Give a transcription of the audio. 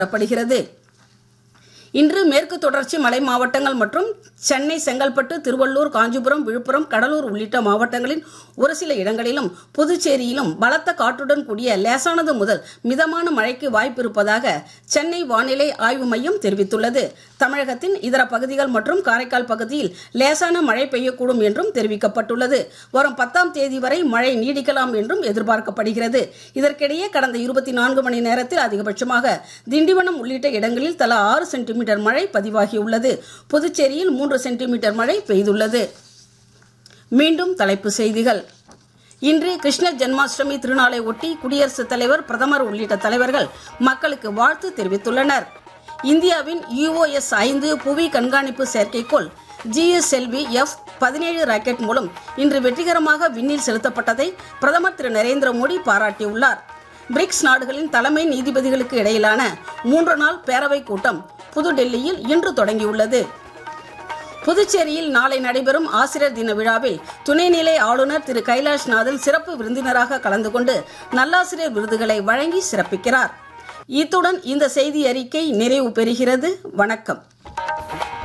கொண்டாடப்படுகிறது இன்று மேற்கு தொடர்ச்சி மலை மாவட்டங்கள் மற்றும் சென்னை செங்கல்பட்டு திருவள்ளூர் காஞ்சிபுரம் விழுப்புரம் கடலூர் உள்ளிட்ட மாவட்டங்களின் ஒரு சில இடங்களிலும் புதுச்சேரியிலும் பலத்த காற்றுடன் கூடிய லேசானது முதல் மிதமான மழைக்கு வாய்ப்பு இருப்பதாக சென்னை வானிலை ஆய்வு மையம் தெரிவித்துள்ளது தமிழகத்தின் இதர பகுதிகள் மற்றும் காரைக்கால் பகுதியில் லேசான மழை பெய்யக்கூடும் என்றும் தெரிவிக்கப்பட்டுள்ளது வரும் பத்தாம் தேதி வரை மழை நீடிக்கலாம் என்றும் எதிர்பார்க்கப்படுகிறது இதற்கிடையே கடந்த இருபத்தி நான்கு மணி நேரத்தில் அதிகபட்சமாக திண்டிவனம் உள்ளிட்ட இடங்களில் தலா ஆறு சென்டிமீட்டர் மழை பதிவாகியுள்ளது புதுச்சேரியில் மூன்று சென்டிமீட்டர் மழை பெய்துள்ளது மீண்டும் தலைப்புச் செய்திகள் இன்று கிருஷ்ண ஜென்மாஷ்டமி திருநாளை ஒட்டி குடியரசுத் தலைவர் பிரதமர் உள்ளிட்ட தலைவர்கள் மக்களுக்கு வாழ்த்து தெரிவித்துள்ளனர் இந்தியாவின் யுஓஎஸ் ஐந்து புவி கண்காணிப்பு செயற்கைக்கோள் ஜிஎஸ்எல்வி எஃப் பதினேழு ராக்கெட் மூலம் இன்று வெற்றிகரமாக விண்ணில் செலுத்தப்பட்டதை பிரதமர் திரு நரேந்திர மோடி பாராட்டியுள்ளார் பிரிக்ஸ் நாடுகளின் தலைமை நீதிபதிகளுக்கு இடையிலான மூன்று நாள் பேரவைக் கூட்டம் புதுடெல்லியில் இன்று தொடங்கியுள்ளது புதுச்சேரியில் நாளை நடைபெறும் ஆசிரியர் தின விழாவில் துணைநிலை ஆளுநர் திரு கைலாஷ்நாதன் சிறப்பு விருந்தினராக கலந்து கொண்டு நல்லாசிரியர் விருதுகளை வழங்கி சிறப்பிக்கிறார் இத்துடன் இந்த செய்தி அறிக்கை நிறைவு பெறுகிறது வணக்கம்